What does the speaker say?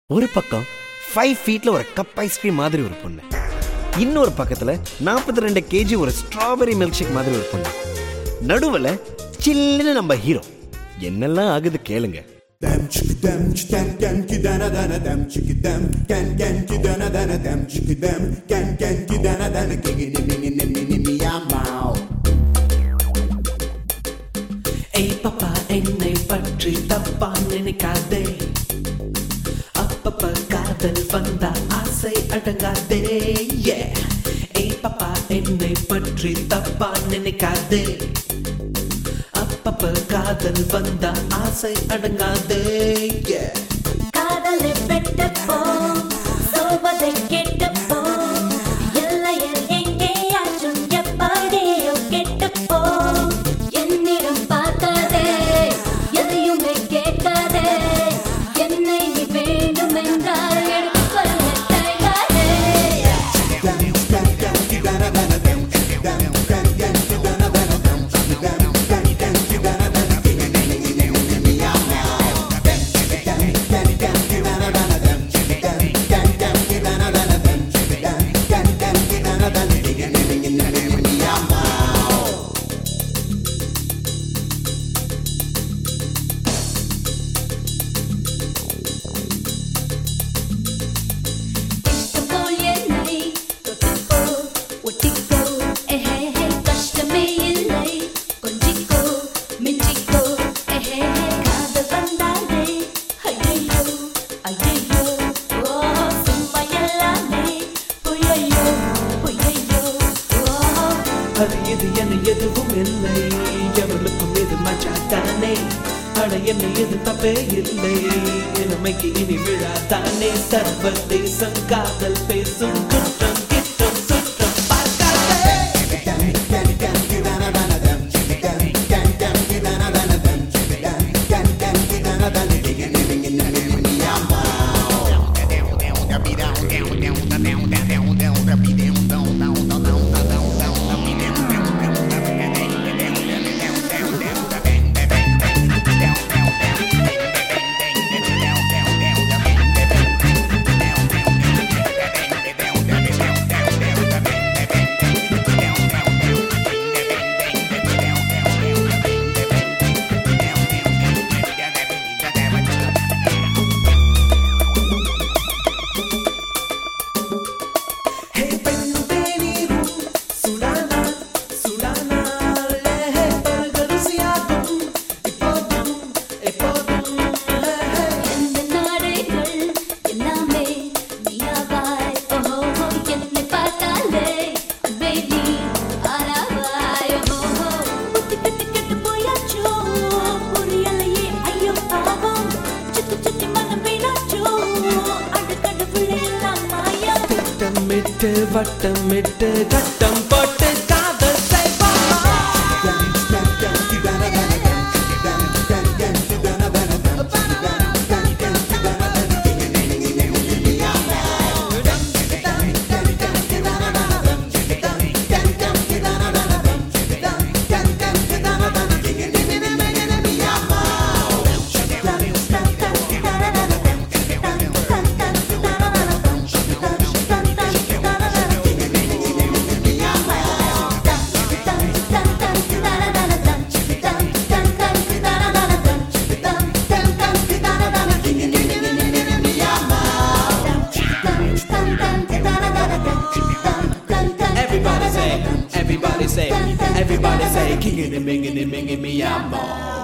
ஒரு பக்கம் ஃபைவ் ஃபீட்ல ஒரு கப் ஐஸ்கிரீம் மாதிரி ஒரு பொண்ணு இன்னொரு பக்கத்துல நாற்பத்தி ரெண்டு கேஜி ஒரு ஸ்ட்ராபெரி மில்க் ஷேக் மாதிரி ஒரு பொண்ணு நடுவுல சில்லுன்னு நம்ம ஹீரோ என்னெல்லாம் ஆகுது கேளுங்க Dem chiki dem chicken can ki dana dana dem chiki dem can can ki dana dana dem chiki dem can can ki dana dana kigi ni ni ni ni ni ni meow ஏய் பாப்பா என்னை பற்றி தப்பா நினைக்காதே அப்பப்ப காதல் வந்தா ஆசை அடங்காதே Yeah. ஏய் பாப்பா என்னை பற்றி தப்பா நினைக்காதே அப்பப்ப காதல் வந்தா ஆசை அடங்காதே Yeah. காதலை வெட்டப்போ சொல்வதை கேட்டப்போ எல்லையில் எங்கேயாச்சும் எப்படியோ கெட்டப்போ என்னிடம் பார்க்காதே எதையுமே கேட்காதே என்னை நீ வேண்டும் என்றால் எடுத்துக்கொள்ள தயாரே dem can can ki dana dana dem chiki dem can can ki dana dana dem chiki dem can can ki dana dana kigi ni ni ni ni ni meow dem chiki dem can can ki dana dana dem chiki dem can can ki dana dana dem chiki dem can can ki dana dana kigi ni ni ni ni ni meow இஷ்டப்போ என்னை தொட்டுக்கோ ஒட்டிக்கோ எஹே ஹே கஷ்டமே இல்லை கொஞ்சிக்கோ மிஞ்சிக்கோ எஹே ஹே காதல் வந்தாலே ஐயையோ ஐயையோ ஓ சும்மா எல்லாமே பொய்யையோ பொய்யையோ ஓ அது இது என எதுவும் இல்லை எவளுக்கும் இது மச்சாத்தானே அட என்ன இது தப்பே இல்லை இளமைக்கு இனி விழாதானே சர்வதேசம் காதல் பேசும் குற்றம் கிட்டம் சுற்றம் பார்க்காதே ஹே பெண்ணு தேநீரும் சுடானா சுடானா ஹே பருகருசியாகும் இப்போதும் எப்போதும் ஹே எந்த நாடுகள் எல்லாமே நீயாவாய் ஓஹோ என்னை பார்த்தாலே பேபி ஆராவாய் ஓஹோ புத்தி கட்டு கெட்டு போயாச்சோ புரியலையே ஐயோ பாவம் சுத்தி சுத்தி மனம் வீணாச்சோ அடுக்கடுப்புல எல்லாம் மாயா திட்டமிட்டு வட்டமிட்டு கட்டம் போட்டு காதல் செய்வாமா Everybody say, everybody say, everybody say, kicking and minging and minging me, I'm